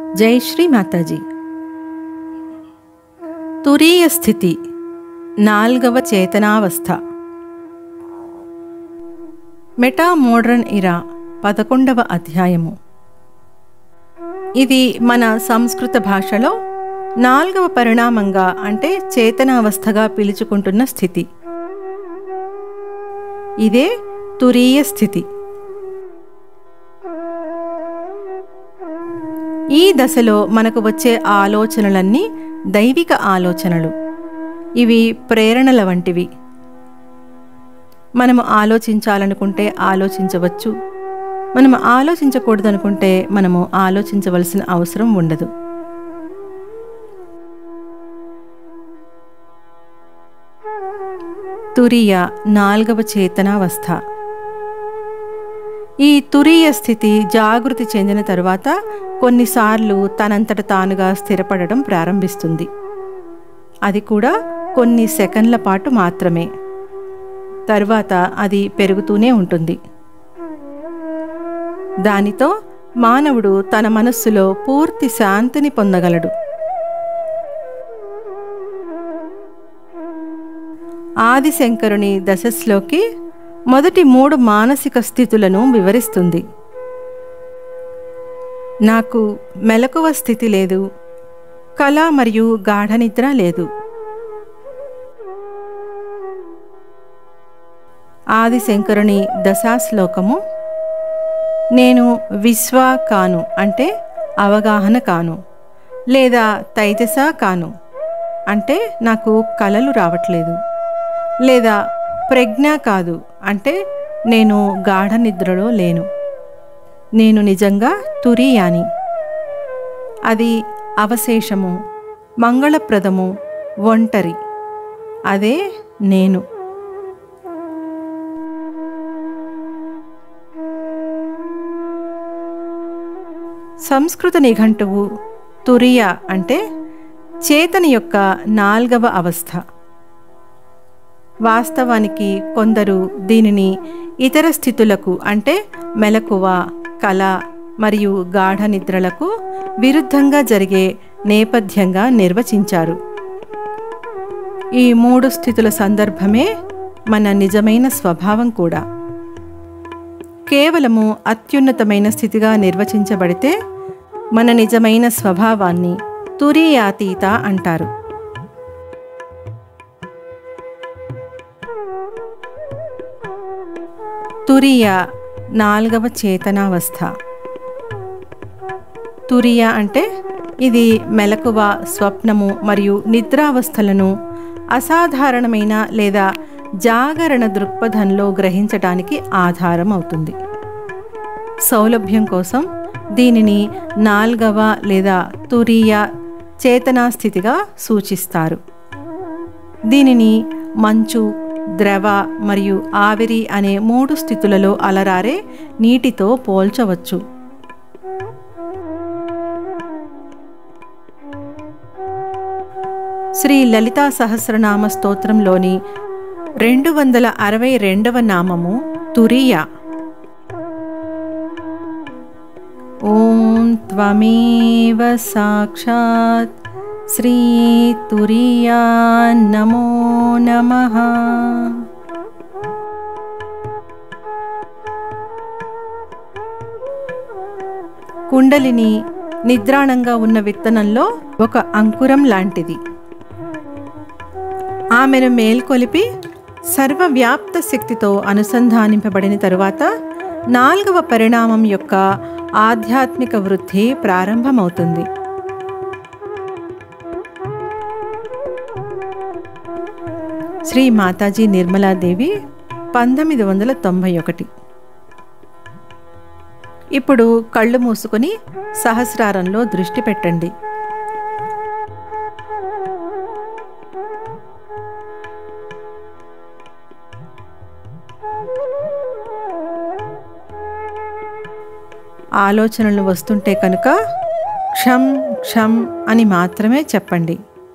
జై శ్రీ మాతాజీ తురీయ స్థితి నాల్గవ చేతనావస్థ మెటా మోడ్రన్ ఇరా పదకొండవ అధ్యాయము ఇది మన సంస్కృత భాషలో నాల్గవ పరిణామంగా అంటే చేతనావస్థగా పిలుచుకుంటున్న స్థితి ఇదే తురీయ స్థితి ఈ దశలో మనకు వచ్చే ఆలోచనలన్నీ దైవిక ఆలోచనలు ఇవి ప్రేరణల వంటివి మనము ఆలోచించాలనుకుంటే ఆలోచించవచ్చు మనము ఆలోచించకూడదనుకుంటే మనము ఆలోచించవలసిన అవసరం ఉండదు తురియ నాల్గవ చేతనావస్థ ఈ తురీయ స్థితి జాగృతి చెందిన తరువాత కొన్నిసార్లు తనంతట తానుగా స్థిరపడడం ప్రారంభిస్తుంది అది కూడా కొన్ని సెకండ్ల పాటు మాత్రమే తరువాత అది పెరుగుతూనే ఉంటుంది దానితో మానవుడు తన మనస్సులో పూర్తి శాంతిని పొందగలడు ఆదిశంకరుని దశస్లోకి మొదటి మూడు మానసిక స్థితులను వివరిస్తుంది నాకు మెలకువ స్థితి లేదు కళ మరియు గాఢనిద్ర లేదు ఆదిశంకరుని దశాశ్లోకము నేను విశ్వ కాను అంటే అవగాహన కాను లేదా తైజస కాను అంటే నాకు కలలు రావట్లేదు లేదా ప్రజ్ఞ కాదు అంటే నేను గాఢ నిద్రలో లేను నేను నిజంగా తురియాని అది అవశేషము మంగళప్రదము ఒంటరి అదే నేను సంస్కృత నిఘంటువు తురియ అంటే చేతన యొక్క నాల్గవ అవస్థ వాస్తవానికి కొందరు దీనిని ఇతర స్థితులకు అంటే మెలకువ కళ మరియు గాఢ నిద్రలకు విరుద్ధంగా జరిగే నేపథ్యంగా నిర్వచించారు ఈ మూడు స్థితుల సందర్భమే మన నిజమైన స్వభావం కూడా కేవలము అత్యున్నతమైన స్థితిగా నిర్వచించబడితే మన నిజమైన స్వభావాన్ని తురీయాతీత అంటారు తురియ నాల్గవ చేతనావస్థ తురియ అంటే ఇది మెలకువ స్వప్నము మరియు నిద్రావస్థలను అసాధారణమైన లేదా జాగరణ దృక్పథంలో గ్రహించటానికి ఆధారం అవుతుంది సౌలభ్యం కోసం దీనిని నాల్గవ లేదా తురీయ చేతనా స్థితిగా సూచిస్తారు దీనిని మంచు ద్రవ మరియు ఆవిరి అనే మూడు స్థితులలో అలరారే నీటితో పోల్చవచ్చు శ్రీ లలితా సహస్రనామ స్తోత్రంలోని రెండు వందల అరవై రెండవ నామము తురియా ఓం త్వమేవ సాక్షాత్ శ్రీ తురియా నమో నమః కుండలిని నిద్రాణంగా ఉన్న విత్తనంలో ఒక అంకురం లాంటిది ఆమెను మేల్కొలిపి సర్వవ్యాప్త శక్తితో అనుసంధానింపబడిన తరువాత నాలుగవ పరిణామం యొక్క ఆధ్యాత్మిక వృద్ధి ప్రారంభమవుతుంది శ్రీ మాతాజీ నిర్మలాదేవి పంతొమ్మిది వందల తొంభై ఒకటి ఇప్పుడు కళ్ళు మూసుకొని సహస్రారంలో దృష్టి పెట్టండి ఆలోచనలు వస్తుంటే కనుక క్షం క్షం అని మాత్రమే చెప్పండి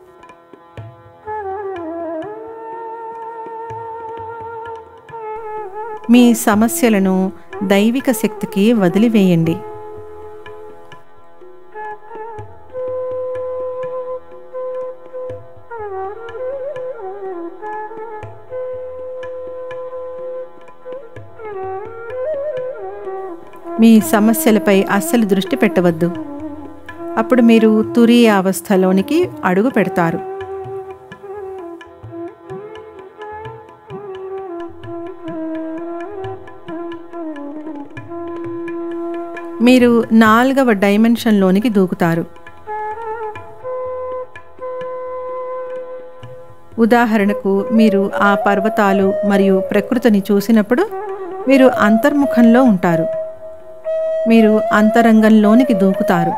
మీ సమస్యలను దైవిక శక్తికి వదిలివేయండి మీ సమస్యలపై అస్సలు దృష్టి పెట్టవద్దు అప్పుడు మీరు తురీయ అవస్థలోనికి అడుగు పెడతారు మీరు నాలుగవ డైమెన్షన్లోనికి దూకుతారు ఉదాహరణకు మీరు ఆ పర్వతాలు మరియు ప్రకృతిని చూసినప్పుడు మీరు అంతర్ముఖంలో ఉంటారు మీరు అంతరంగంలోనికి దూకుతారు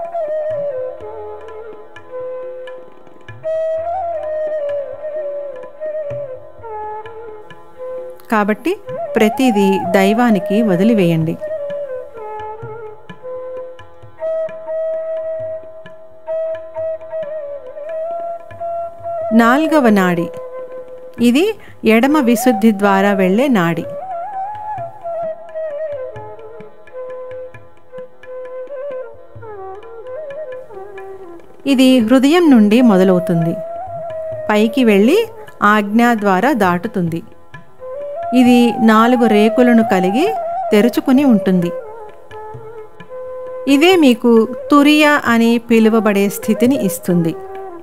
కాబట్టి ప్రతిదీ దైవానికి వదిలివేయండి నాల్గవ నాడి ఇది ఎడమ విశుద్ధి ద్వారా వెళ్ళే నాడి ఇది హృదయం నుండి మొదలవుతుంది పైకి వెళ్ళి ఆజ్ఞ ద్వారా దాటుతుంది ఇది నాలుగు రేకులను కలిగి తెరుచుకుని ఉంటుంది ఇదే మీకు తురియ అని పిలువబడే స్థితిని ఇస్తుంది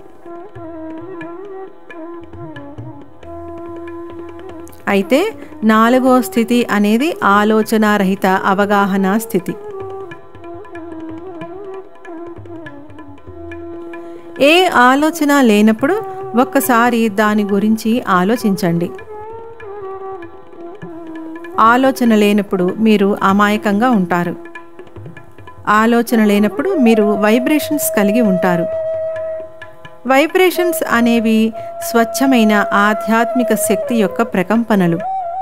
అయితే నాలుగో స్థితి అనేది ఆలోచనారహిత అవగాహన స్థితి ఏ ఆలోచన లేనప్పుడు ఒక్కసారి దాని గురించి ఆలోచించండి ఆలోచన లేనప్పుడు మీరు అమాయకంగా ఉంటారు ఆలోచన లేనప్పుడు మీరు వైబ్రేషన్స్ కలిగి ఉంటారు వైబ్రేషన్స్ అనేవి స్వచ్ఛమైన ఆధ్యాత్మిక శక్తి యొక్క ప్రకంపనలు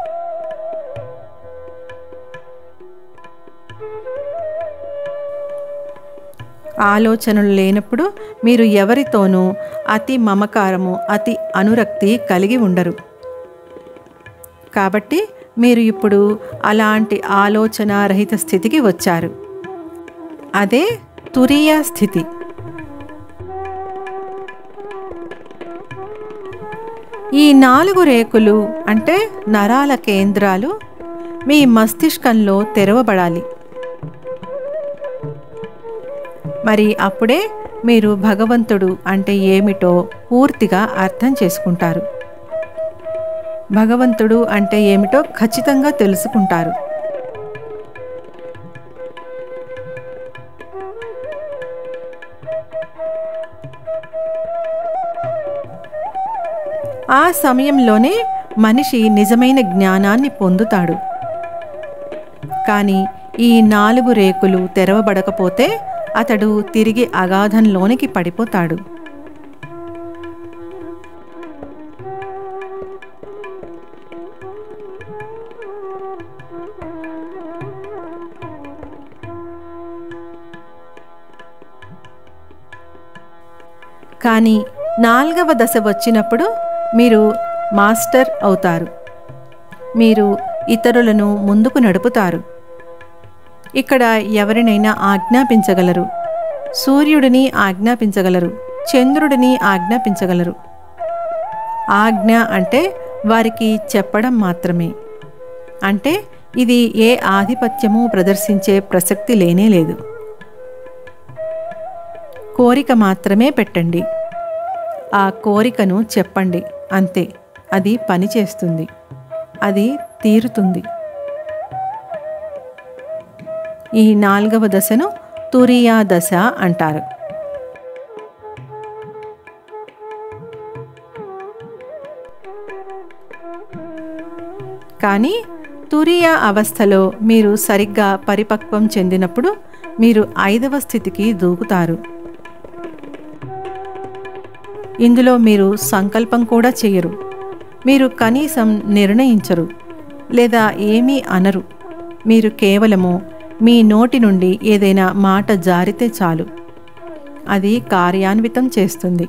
ఆలోచనలు లేనప్పుడు మీరు ఎవరితోనూ అతి మమకారము అతి అనురక్తి కలిగి ఉండరు కాబట్టి మీరు ఇప్పుడు అలాంటి ఆలోచన రహిత స్థితికి వచ్చారు అదే తురియ స్థితి ఈ నాలుగు రేకులు అంటే నరాల కేంద్రాలు మీ మస్తిష్కంలో తెరవబడాలి మరి అప్పుడే మీరు భగవంతుడు అంటే ఏమిటో పూర్తిగా అర్థం చేసుకుంటారు భగవంతుడు అంటే ఏమిటో ఖచ్చితంగా తెలుసుకుంటారు ఆ సమయంలోనే మనిషి నిజమైన జ్ఞానాన్ని పొందుతాడు కానీ ఈ నాలుగు రేకులు తెరవబడకపోతే అతడు తిరిగి అగాధంలోనికి పడిపోతాడు కానీ నాల్గవ దశ వచ్చినప్పుడు మీరు మాస్టర్ అవుతారు మీరు ఇతరులను ముందుకు నడుపుతారు ఇక్కడ ఎవరినైనా ఆజ్ఞాపించగలరు సూర్యుడిని ఆజ్ఞాపించగలరు చంద్రుడిని ఆజ్ఞాపించగలరు ఆజ్ఞ అంటే వారికి చెప్పడం మాత్రమే అంటే ఇది ఏ ఆధిపత్యము ప్రదర్శించే ప్రసక్తి లేనే లేదు కోరిక మాత్రమే పెట్టండి ఆ కోరికను చెప్పండి అంతే అది పనిచేస్తుంది అది తీరుతుంది ఈ నాలుగవ దశను తురియా దశ అంటారు కానీ తురియా అవస్థలో మీరు సరిగ్గా పరిపక్వం చెందినప్పుడు మీరు ఐదవ స్థితికి దూకుతారు ఇందులో మీరు సంకల్పం కూడా చేయరు మీరు కనీసం నిర్ణయించరు లేదా ఏమీ అనరు మీరు కేవలము మీ నోటి నుండి ఏదైనా మాట జారితే చాలు అది కార్యాన్వితం చేస్తుంది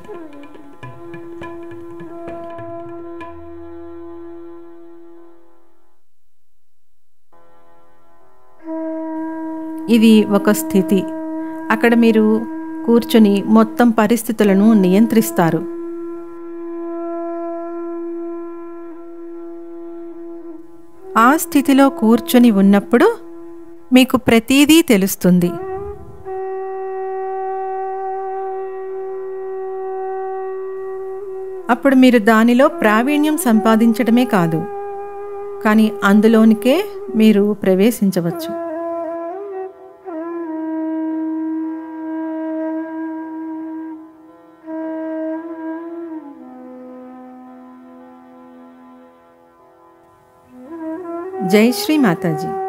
ఇది ఒక స్థితి అక్కడ మీరు కూర్చుని మొత్తం పరిస్థితులను నియంత్రిస్తారు ఆ స్థితిలో కూర్చొని ఉన్నప్పుడు మీకు ప్రతీదీ తెలుస్తుంది అప్పుడు మీరు దానిలో ప్రావీణ్యం సంపాదించడమే కాదు కానీ అందులోనికే మీరు ప్రవేశించవచ్చు జై శ్రీ మాతాజీ